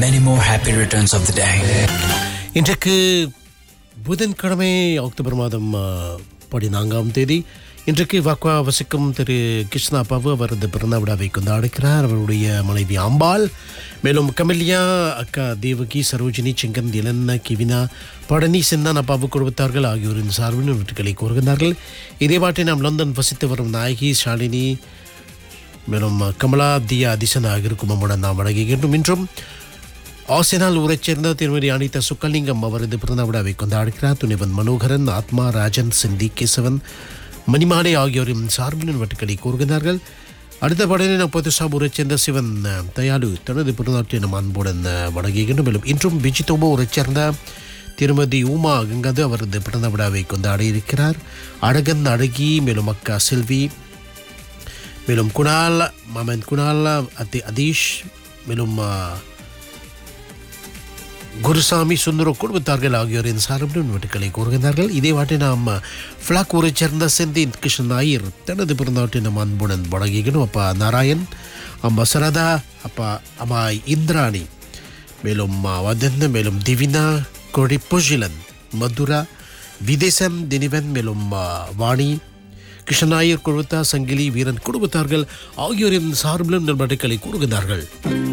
Many more happy returns of the day. இன்றைக்கு புதன்கிழமை October மாதம் ஆ, பதினான்காம் தேதி இன்றைக்கு வாக்குவா வசிக்கும் திரு கிருஷ்ணா பாபு அவரது பிறந்த விழாவை கொண்டாடுகிறார் அவருடைய மனைவி அம்பாள் மேலும் கமல்யா அக்கா தேவகி சரோஜினி செங்கன் இளன் கிவினா பழனி சின்னான் அப்பாவு குடும்பத்தார்கள் ஆகியோரின் சார்பில் வீட்டுகளை கூறுகின்றார்கள் இதே பாட்டை நாம் லண்டன் வசித்து வரும் நாயகி ஷாலினி மேலும் கமலா தியா அதிசன் ஆகியோருக்கும் நம்முடன் நாம் வழங்குகின்றோம் இன்றும் ஆசினால் ஊரைச் சேர்ந்த திருமதி அனிதா சுக்கலிங்கம் அவரது பிறந்த விழாவை கொண்டாடுகிறார் துணிவன் மனோகரன் ஆத்மா ராஜன் சிந்தி கேசவன் மணிமாலை ஆகியோரின் சார்பில் வட்டுக்களை கூறுகிறார்கள் அடுத்த பாடலில் நாம் புதுசாக ஊரைச் சேர்ந்த சிவன் அஹ், தயாளு தனது பிறந்தாட்டை நம் அன்புடன் அஹ், வழங்குகின்றோம் மேலும் இன்றும் விஜிதோமோ ஊரைச் சேர்ந்த திருமதி உமா கங்காது அவரது பிறந்த விழாவை கொண்டாடி இருக்கிறார் அழகன் அழகி மேலும் அக்கா செல்வி மேலும் குணால் மாமன் குணால் அதி அதீஷ் மேலும் அஹ், குருசாமி சுந்தர குடும்பத்தார்கள் ஆகியோரின் சார்பில் வீட்டுக்களை கூறுகின்றார்கள் இதே வாட்டை நாம் ஃப்ளாக் ஊரைச் சேர்ந்த செந்தின் கிருஷ்ணன் நாயர் தனது பிறந்தாட்டை நம் அன்புடன் வழங்குகிறோம் அப்பா நாராயண் அம்மா சரதா அப்பா அம்மா இந்திராணி மேலும் வதன் மேலும் திவினா கொடி புஷிலன் மதுரா விதேசம் தினிவன் மேலும் ஆ, வாணி கிருஷ்ணநாயர் குழுத்தா சங்கிலி வீரன் குடும்பத்தார்கள் ஆகியோரின் சார்பிலும் நல்வட்டுக்களை கூறுகிறார்கள்